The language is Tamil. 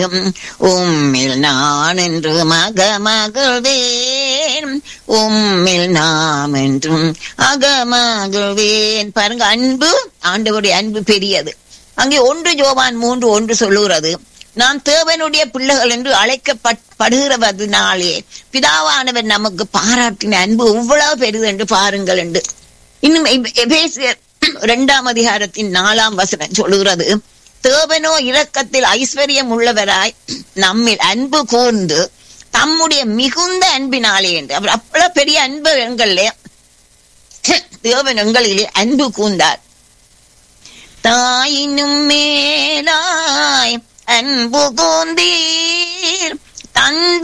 உம்மில் நான் என்று மக மகிழ்வேன் உம்மில் நாம் என்றும் அகமகிழ்வேன் பாருங்க அன்பு ஆண்டவருடைய அன்பு பெரியது அங்கே ஒன்று ஜோவான் மூன்று ஒன்று சொல்லுகிறது நாம் தேவனுடைய பிள்ளைகள் என்று அழைக்கப்படுகிறவதனாலே பிதாவானவர் நமக்கு பாராட்டின அன்பு எவ்வளவு பெரிது என்று பாருங்கள் என்று இன்னும் எபே- எபேசியர் இரண்டாம் அதிகாரத்தின் நாலாம் வசனம் சொல்லுகிறது தேவனோ இரக்கத்தில் ஐஸ்வர்யம் உள்ளவராய் நம்மில் அன்பு கூர்ந்து தம்முடைய மிகுந்த அன்பினாலே என்று அவர் அவ்வளவு பெரிய அன்பு எங்களே தேவன் எங்களிலே அன்பு கூர்ந்தார் தாயினும் மேலாய் அன்பு கூந்தீர் தந்த